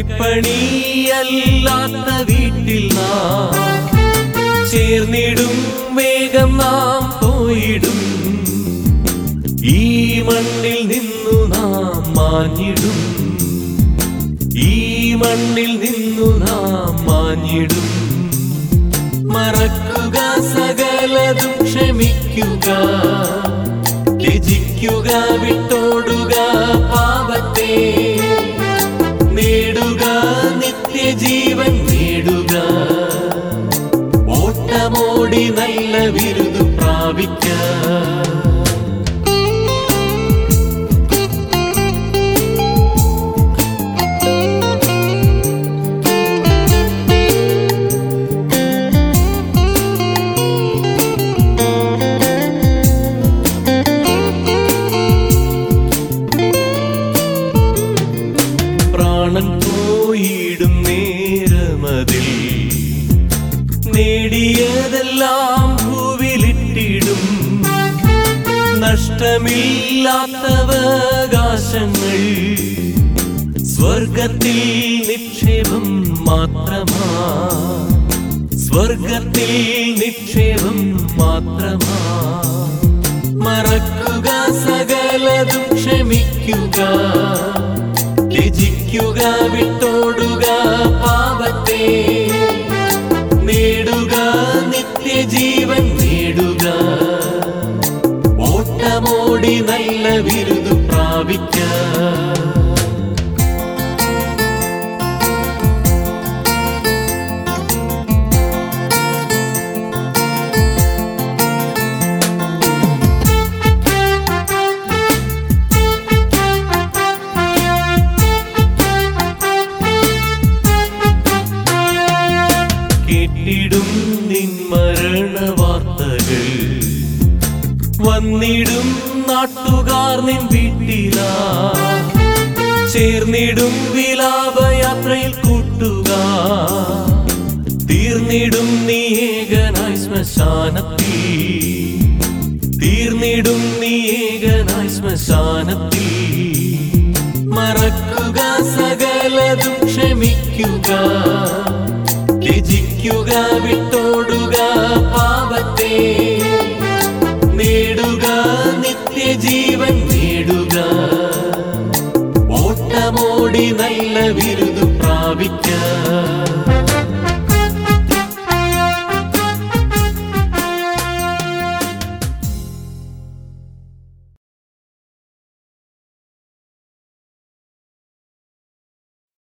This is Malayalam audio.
കൈപ്പണിയല്ലാത്ത വീട്ടിൽ നാം ചേർന്നിടും വേഗം നാം പോയിടും ഈ മണ്ണിൽ നിന്നു നാം മാഞ്ഞിടും ഈ മണ്ണിൽ നിന്നു നാം മാഞ്ഞിടും മറക്കുക സകലതും ക്ഷമിക്കുക ത്യജിക്കുക വിട്ടോടുക പാപത്തെ നേടുക നിത്യജീവൻ നേടുക ഓട്ടമോടി നല്ല വിരുദു പ്രാപിക്ക പ്രാണൻ പോയിടും നേരമതിൽ നേടിയതെല്ലാം ഭൂവിലിട്ടിടും നഷ്ടമില്ലാത്തവകാശങ്ങൾ സ്വർഗത്തിൽ നിക്ഷേപം മാത്രമാ സ്വർഗത്തിൽ നിക്ഷേപം മാത്രമാ മറക്കുക സകലതും ക്ഷമിക്കുക ത്യജിക്കുക വിട്ടോടുക പാപത്തെ നേടുക നിത്യജീവൻ നേടുക ഓട്ടമോടി നല്ല വിരുദു പ്രാപിക്ക കേട്ടിടും നിൻ മരണ വാർത്തകൾ വന്നിടും നാട്ടുകാർ നിൻ വീട്ടിലാ ചേർന്നിടും വിലാപയാത്രയിൽ കൂട്ടുക തീർന്നിടും നീ ഏകനായി ശ്മശാനത്തിൽ തീർന്നിടും നീ ഏകനായി ശ്മശാനത്തിൽ മറക്കുക സകലതും ക്ഷമിക്കുക ത്യജിക്കുക വിട്ടോടുക പാപത്തെ നേടുക നിത്യജീവൻ നേടുക ഓട്ടമോടി നല്ല വിരുദു